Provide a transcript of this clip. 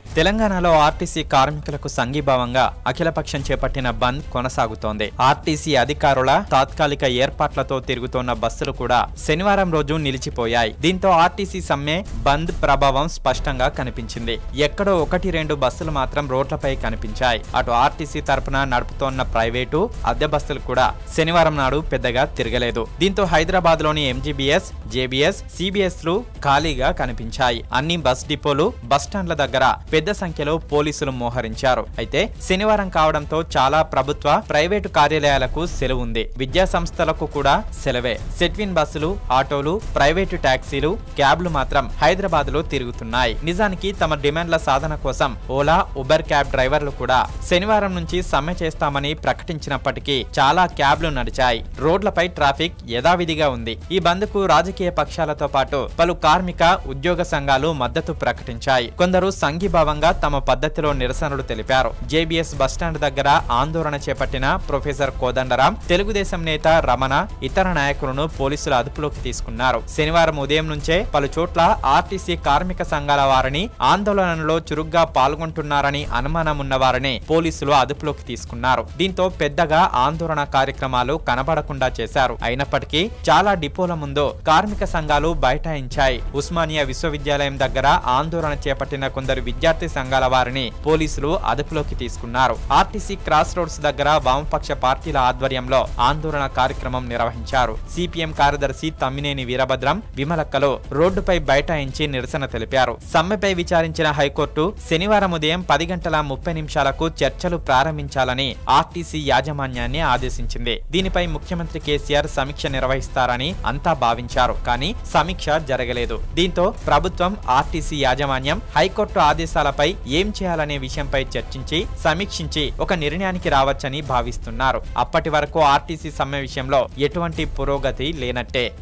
తెలంగాణలో ఆర్టీసీ కార్మికులకు సంఘీభావంగా అఖిలపక్షం చేపట్టిన బంద్ కొనసాగుతోంది ఆర్టీసీ అధికారుల తాత్కాలిక ఏర్పాట్లతో తిరుగుతోన్న బస్సులు కూడా శనివారం రోజు నిలిచిపోయాయి దీంతో ఆర్టీసీ సమ్మె బంద్ ప్రభావం స్పష్టంగా కనిపించింది ఎక్కడో ఒకటి రెండు బస్సులు మాత్రం రోడ్లపై కనిపించాయి అటు ఆర్టీసీ తరపున నడుపుతోన్న ప్రైవేటు అద్దె బస్సులు కూడా శనివారం నాడు పెద్దగా తిరగలేదు దీంతో హైదరాబాద్ లోని ఎంజీబీఎస్ జేబీఎస్ సిబిఎస్ లు ఖాళీగా కనిపించాయి అన్ని బస్ డిపోలు బస్టాండ్ల దగ్గర పెద్ద సంఖ్యలో పోలీసులు మోహరించారు అయితే శనివారం కావడంతో చాలా ప్రభుత్వ ప్రైవేటు కార్యాలయాలకు సెలవు ఉంది విద్యా సంస్థలకు కూడా సెలవే సెట్విన్ బస్సులు ఆటోలు ప్రైవేటు టాక్సీలు క్యాబ్లు మాత్రం హైదరాబాద్ లో తిరుగుతున్నాయి నిజానికి తమ డిమాండ్ల సాధన కోసం ఓలా ఉబర్ క్యాబ్ డ్రైవర్లు కూడా శనివారం నుంచి సమ్మె చేస్తామని ప్రకటించినప్పటికీ చాలా క్యాబ్లు నడిచాయి రోడ్లపై ట్రాఫిక్ యథావిధిగా ఉంది ఈ బంద్కు రాజకీయ పక్షాలతో పాటు పలు కార్మిక ఉద్యోగ సంఘాలు మద్దతు ప్రకటించాయి కొందరు సంఘీభావంగా తమ పద్ధతిలో నిరసనలు తెలిపారు జేబీఎస్ బస్టాండ్ దగ్గర ఆందోళన చేపట్టిన ప్రొఫెసర్ కోదండరాం తెలుగుదేశం నేత రమణ ఇతర నాయకులను పోలీసులు అదుపులోకి తీసుకున్నారు శనివారం ఉదయం నుంచే పలు చోట్ల ఆర్టీసీ కార్మిక సంఘాల వారిని ఆందోళనలో చురుగ్గా పాల్గొంటున్నారని అనుమానం ఉన్న వారిని పోలీసులు అదుపులోకి తీసుకున్నారు దీంతో పెద్దగా ఆందోళన కార్యక్రమాలు కనబడకుండా చేశారు అయినప్పటికీ చాలా డిపోల ముందు కార్మిక సంఘాలు బైఠాయించాయి ఉస్మానియా విశ్వవిద్యాలయం దగ్గర ఆందోళన చేపట్టిన కొందరు విద్యార్థి సంఘాల వారిని పోలీసులు అదుపులోకి తీసుకున్నారు ఆర్టీసీ క్రాస్ రోడ్స్ దగ్గర వామపక్ష పార్టీల ఆధ్వర్యంలో ఆందోళన కార్యక్రమం నిర్వహించారు సిపిఎం కార్యదర్శి తమ్మినేని వీరభద్రం విమలక్కలు రోడ్డుపై బైఠాయించి నిరసన తెలిపారు సమ్మెపై విచారించిన హైకోర్టు శనివారం ఉదయం పది గంటల ముప్పై నిమిషాలకు చర్చలు ప్రారంభించాలని ఆర్టీసీ యాజమాన్యాన్ని ఆదేశించింది దీనిపై ముఖ్యమంత్రి కేసీఆర్ సమీక్ష నిర్వహిస్తారని అంతా భావించారు కానీ సమీక్ష జరగలేదు దీంతో ప్రభుత్వం ఆర్టీసీ యాజమాన్యం హైకోర్టు ఆదేశాలపై ఏం చేయాలనే విషయంపై చర్చించి సమీక్షించి ఒక నిర్ణయానికి రావచ్చని భావిస్తున్నారు అప్పటి వరకు ఆర్టీసీ సమ్మె విషయంలో ఎటువంటి పురోగతి లేనట్టే